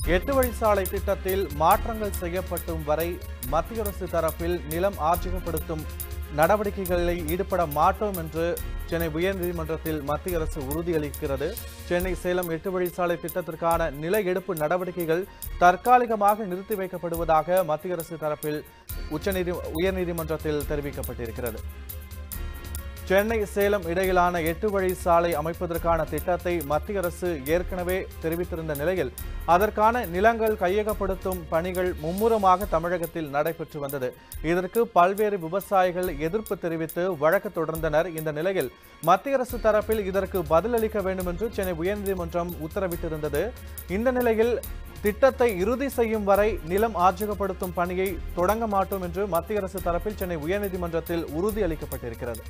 எட்டு வழிச்சாலை திட்டத்தில் மாற்றங்கள் செய்யப்படும் வரை மத்திய அரசு தரப்பில் நிலம் ஆட்சியப்படுத்தும் நடவடிக்கைகளில் ஈடுபட மாட்டோம் என்று சென்னை உயர்நீதிமன்றத்தில் மத்திய அரசு உறுதியளிக்கிறது சென்னை சேலம் எட்டு வழிச்சாலை திட்டத்திற்கான நில எடுப்பு நடவடிக்கைகள் தற்காலிகமாக நிறுத்தி வைக்கப்படுவதாக மத்திய அரசு தரப்பில் உச்சநீதி உயர்நீதிமன்றத்தில் தெரிவிக்கப்பட்டிருக்கிறது சென்னை சேலம் இடையிலான எட்டு வழி சாலை அமைப்பதற்கான திட்டத்தை மத்திய அரசு ஏற்கனவே தெரிவித்திருந்த நிலையில் அதற்கான நிலங்கள் கையகப்படுத்தும் பணிகள் மும்முரமாக தமிழகத்தில் நடைபெற்று வந்தது இதற்கு பல்வேறு விவசாயிகள் எதிர்ப்பு தெரிவித்து வழக்கு தொடர்ந்தனர் இந்த நிலையில் மத்திய அரசு தரப்பில் இதற்கு பதிலளிக்க வேண்டும் என்று சென்னை உயர்நீதிமன்றம் உத்தரவிட்டிருந்தது இந்த நிலையில் திட்டத்தை இறுதி செய்யும் வரை நிலம் ஆட்சியப்படுத்தும் பணியை தொடங்க மாட்டோம் என்று மத்திய அரசு தரப்பில் சென்னை உயர்நீதிமன்றத்தில் உறுதியளிக்கப்பட்டிருக்கிறது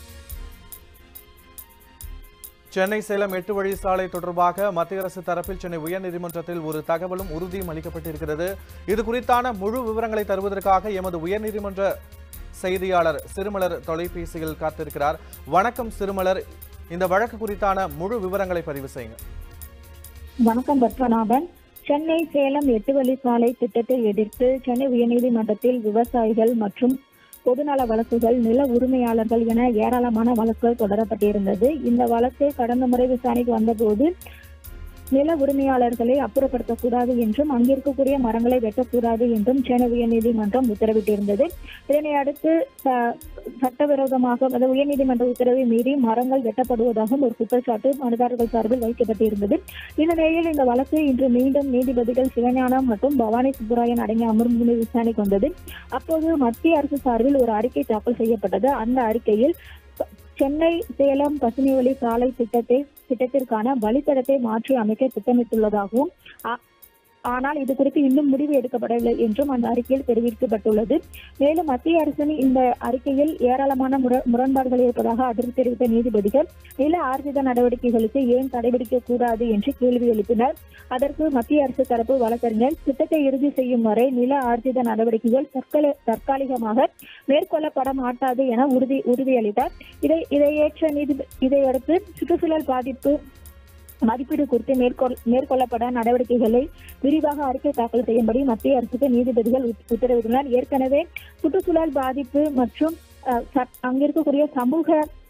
சென்னை சேலம் எட்டு வழி சாலை தொடர்பாக மத்திய அரசு தரப்பில் சென்னை உயர்நீதிமன்றத்தில் ஒரு தகவலும் உறுதியும் அளிக்கப்பட்டிருக்கிறது இது குறித்தான முழு விவரங்களை தருவதற்காக எமது உயர்நீதிமன்ற செய்தியாளர் சிறுமலர் தொலைபேசியில் காத்திருக்கிறார் வணக்கம் சிறுமலர் இந்த வழக்கு குறித்தான முழு விவரங்களை பதிவு செய்யுங்க வணக்கம் பத்மநாபன் சென்னை சேலம் எட்டு வழி சாலை திட்டத்தை எதிர்த்து சென்னை உயர்நீதிமன்றத்தில் விவசாயிகள் மற்றும் பொதுநல வழக்குகள் நில உரிமையாளர்கள் என ஏராளமான வழக்குகள் தொடரப்பட்டிருந்தது இந்த வழக்கு கடந்த முறை விசாரணைக்கு வந்தபோது நில உரிமையாளர்களை அப்புறப்படுத்தக்கூடாது என்றும் அங்கிருக்கக்கூடிய மரங்களை வெட்டக்கூடாது என்றும் சென்னை உயர்நீதிமன்றம் உத்தரவிட்டிருந்தது இதனை அடுத்து ச- சட்டவிரோதமாக அதாவது உயர்நீதிமன்ற உத்தரவை மீறி மரங்கள் வெட்டப்படுவதாகவும் ஒரு குற்றச்சாட்டு மனுதாரர்கள் சார்பில் வைக்கப்பட்டிருந்தது இந்த நிலையில் இந்த வழக்கு இன்று மீண்டும் நீதிபதிகள் சிவஞானம் மற்றும் பவானி சுப்புராயன் அடங்கிய அமர்வு முன்பு விசாரணைக்கு வந்தது அப்போது மத்திய அரசு சார்பில் ஒரு அறிக்கை தாக்கல் செய்யப்பட்டது அந்த அறிக்கையில் ப- சென்னை சேலம் பசுமை வழி சாலை திட்டத்தை திட்டத்திற்கான வழித்தடத்தை மாற்றி அமைக்க திட்டமிட்டுள்ளதாகவும் ஆ- ஆனால் இது குறித்து இன்னும் முடிவு எடுக்கப்படவில்லை என்றும் அந்த அறிக்கையில் தெரிவிக்கப்பட்டுள்ளது மேலும் மத்திய அரசின் இந்த அறிக்கையில் ஏராளமான முர- முரண்பாடுகள் இருப்பதாக அதிர்ச்சி தெரிவித்த நீதிபதிகள் நில ஆர்ஜித நடவடிக்கைகளுக்கு ஏன் தடைபிடிக்க கூடாது என்று கேள்வி எழுப்பினர் அதற்கு மத்திய அரசு தரப்பு வழக்கறிஞர் திட்டத்தை இறுதி செய்யும் வரை நில ஆர்ஜித நடவடிக்கைகள் தற்கால தற்காலிகமாக மேற்கொள்ளப்பட மாட்டாது என உறுதி உறுதியளித்தார் இதை இதை ஏற்ற நீதி இதையடுத்து சுற்றுச்சூழல் பாதிப்பு மதிப்பீடு குறித்து மேற்கொள் மேற்கொள்ளப்பட நடவடிக்கைகளை விரிவாக அறிக்கை தாக்கல் செய்யும்படி மத்திய அரசுக்கு நீதிபதிகள் உத்- உத்தரவிட்டுள்ளனர் ஏற்கனவே சுற்றுச்சூழல் பாதிப்பு மற்றும் அஹ், சட்- அங்கிருக்கக்கூடிய சமூக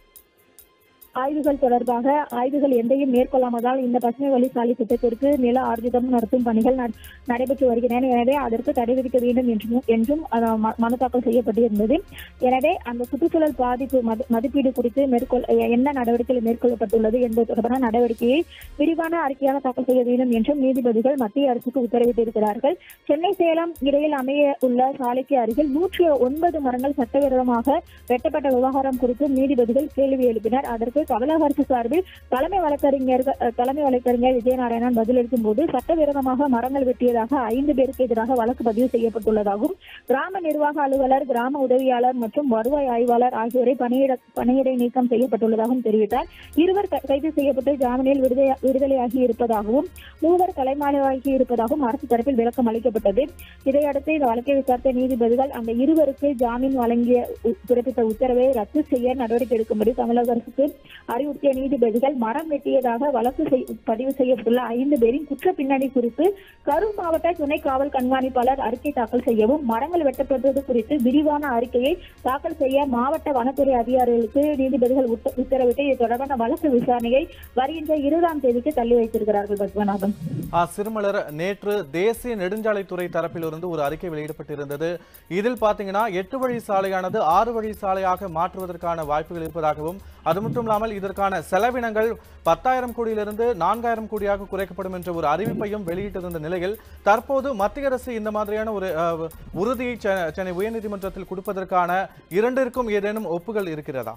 ஆய்வுகள் தொடர்பாக ஆய்வுகள் எந்தையும் மேற்கொள்ளாமதால் இந்த பசுமை வழி சாலை திட்டத்திற்கு நில ஆர்ஜிதம் நடத்தும் பணிகள் நட- நடைபெற்று வருகின்றன எனவே அதற்கு தடை விதிக்க வேண்டும் என்றும் என்றும் அஹ், ம- மனு தாக்கல் செய்யப்பட்டிருந்தது எனவே அந்த சுற்றுச்சூழல் பாதிப்பு மதி- மதிப்பீடு குறித்து மேற்கொள் என்ன நடவடிக்கைகள் மேற்கொள்ளப்பட்டுள்ளது என்பது தொடர்பான நடவடிக்கையை விரிவான அறிக்கையாக தாக்கல் செய்ய வேண்டும் என்றும் நீதிபதிகள் மத்திய அரசுக்கு உத்தரவிட்டிருக்கிறார்கள் சென்னை சேலம் இடையில் அமைய உள்ள சாலைக்கு அருகில் நூற்றி ஒன்பது மரங்கள் சட்டவிரோதமாக வெட்டப்பட்ட விவகாரம் குறித்து நீதிபதிகள் கேள்வி எழுப்பினர் அதற்கு தமிழக அரசு சார்பில் தலைமை வழக்கறிஞர் அஹ், தலைமை வழக்கறிஞர் விஜயநாராயணன் பதிலளிக்கும் போது சட்டவிரோதமாக மரங்கள் வெட்டியதாக ஐந்து பேருக்கு எதிராக வழக்கு பதிவு செய்யப்பட்டுள்ளதாகவும் கிராம நிர்வாக அலுவலர் கிராம உதவியாளர் மற்றும் வருவாய் ஆய்வாளர் ஆகியோரை பணியிட பணியிடை நீக்கம் செய்யப்பட்டுள்ளதாகவும் தெரிவித்தார் இருவர் க- கைது செய்யப்பட்டு ஜாமீனில் விடுதலை விடுதலையாகி இருப்பதாகவும் மூவர் தலைமறைவாகி இருப்பதாகவும் அரசு தரப்பில் விளக்கம் அளிக்கப்பட்டது இதையடுத்து இந்த வழக்கை விசாரித்த நீதிபதிகள் அந்த இருவருக்கு ஜாமீன் வழங்கிய உ- பிறப்பித்த உத்தரவை ரத்து செய்ய நடவடிக்கை எடுக்கும்படி தமிழக அரசுக்கு அறிவுறுத்திய நீதிபதிகள் மரம் வெட்டியதாக வழக்கு செய்- பதிவு செய்யப்பட்டுள்ள ஐந்து பேரின் குற்ற பின்னணி குறித்து கரூர் மாவட்ட துணை காவல் கண்காணிப்பாளர் அறிக்கை தாக்கல் செய்யவும் மரங்கள் வெட்டப்பட்டது குறித்து விரிவான அறிக்கையை தாக்கல் செய்ய மாவட்ட வனத்துறை அதிகாரிகளுக்கு நீதிபதிகள் உத்த- உத்தரவிட்டு இது தொடர்பான வழக்கு விசாரணையை வருகின்ற இருபதாம் தேதிக்கு தள்ளி வைத்திருக்கிறார்கள் பத்மநாபன் ஆ, சிறுமலர் நேற்று தேசிய நெடுஞ்சாலைத்துறை தரப்பிலிருந்து ஒரு அறிக்கை வெளியிடப்பட்டிருந்தது இதில் பார்த்தீங்கன்னா எட்டு வழி சாலையானது ஆறு வழி சாலையாக மாற்றுவதற்கான வாய்ப்புகள் இருப்பதாகவும் அது மட்டும் இல்லாமல் இதற்கான செலவினங்கள் பத்தாயிரம் கோடியிலிருந்து நான்காயிரம் கோடியாக குறைக்கப்படும் என்ற ஒரு அறிவிப்பையும் வெளியிட்டிருந்த நிலையில் தற்போது மத்திய அரசு இந்த மாதிரியான ஒரு அஹ், உறுதியை செ- சென்னை உயர்நீதிமன்றத்தில் கொடுப்பதற்கான இரண்டிற்கும் ஏதேனும் ஒப்புகள் இருக்கிறதா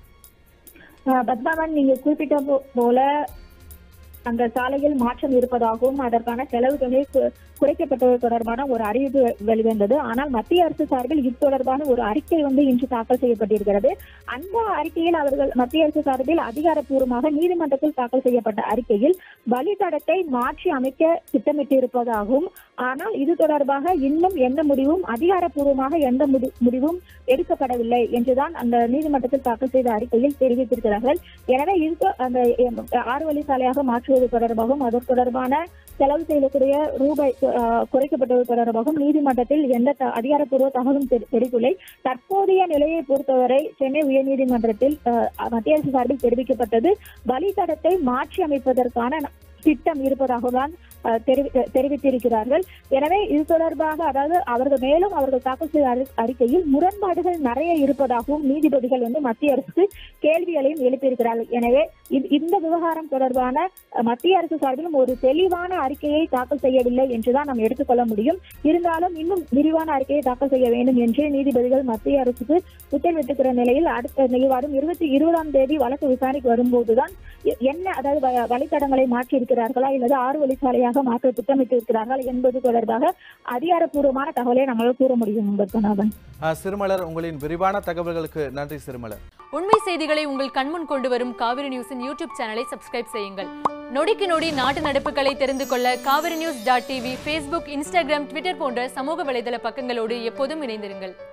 அஹ் பத்மாவன் நீங்க குறிப்பிட்ட போ- போல அந்த சாலையில் மாற்றம் இருப்பதாகவும் அதற்கான செலவு தொகை கு- குறைக்கப்பட்டது தொடர்பான ஒரு அறிவிப்பு வெ- வெளிவந்தது ஆனால் மத்திய அரசு சார்பில் இது தொடர்பான ஒரு அறிக்கை வந்து இன்று தாக்கல் செய்யப்பட்டிருக்கிறது அந்த அறிக்கையில் அவர்கள் மத்திய அரசு சார்பில் அதிகாரப்பூர்வமாக நீதிமன்றத்தில் தாக்கல் செய்யப்பட்ட அறிக்கையில் வழித்தடத்தை மாற்றி அமைக்க திட்டமிட்டிருப்பதாகவும் ஆனால் இது தொடர்பாக இன்னும் எந்த முடிவும் அதிகாரப்பூர்வமாக எந்த முடி- முடிவும் எடுக்கப்படவில்லை என்றுதான் அந்த நீதிமன்றத்தில் தாக்கல் செய்த அறிக்கையில் தெரிவித்திருக்கிறார்கள் எனவே இது அந்த எம், ஆறு வழி சாலையாக மாற்றுவது தொடர்பாகவும் அதற்கு தொடர்பான செலவு செய்யக்கூடிய ரூபாய் அஹ், குறைக்கப்பட்டது தொடர்பாகவும் நீதிமன்றத்தில் எந்த த- அதிகாரப்பூர்வ தகவலும் தெரி- தெரிவிக்கவில்லை தற்போதைய நிலையை பொறுத்தவரை சென்னை உயர்நீதிமன்றத்தில் அஹ், மத்திய அரசு சார்பில் தெரிவிக்கப்பட்டது வழித்தடத்தை மாற்றி அமைப்பதற்கான திட்டம் இருப்பதாகத்தான் அஹ், தெரிவி- அஹ், தெரிவித்திருக்கிறார்கள் எனவே இது தொடர்பாக அதாவது அவர்கள் மேலும் அவர்கள் தாக்கல் செய்த அறி- அறிக்கையில் முரண்பாடுகள் நிறைய இருப்பதாகவும் நீதிபதிகள் வந்து மத்திய அரசுக்கு கேள்விகளையும் எழுப்பியிருக்கிறார்கள் எனவே இந்த- இந்த விவகாரம் தொடர்பான அஹ், மத்திய அரசு சார்பிலும் ஒரு தெளிவான அறிக்கையை தாக்கல் செய்யவில்லை என்றுதான் நாம் எடுத்துக்கொள்ள முடியும் இருந்தாலும் இன்னும் விரிவான அறிக்கையை தாக்கல் செய்ய வேண்டும் என்று நீதிபதிகள் மத்திய அரசுக்கு உத்தரவிட்டிருக்கிற நிலையில் அடுத்த மே வாரம் இருபத்தி இருபதாம் தேதி வழக்கு விசாரணைக்கு வரும்போதுதான் எ- என்ன அதாவது வ- வழித்தடங்களை மாற்றி இருக்கிறார்களா அல்லது ஆறு வழிச்சாலையாக மாற்ற திட்டமிட்டு இருக்கிறார்கள் என்பது தொடர்பாக அதிகாரப்பூர்வமான தகவலை நம்மளால் கூற முடியும் பத்மநாபன் அஹ், சிறுமலர் உங்களின் விரிவான தகவல்களுக்கு நன்றி சிறுமலர் உண்மை செய்திகளை உங்கள் கண்முன் கொண்டு வரும் காவிரி நியூஸின் யூடியூப் சேனலை சப்ஸ்கிரைப் செய்யுங்கள் நொடிக்கு நொடி நாட்டு நடப்புகளை தெரிந்து கொள்ள Kaveri news dot TV Facebook Instagram Twitter போன்ற சமூக வலைதள பக்கங்களோடு எப்போதும் இணைந்திருங்கள்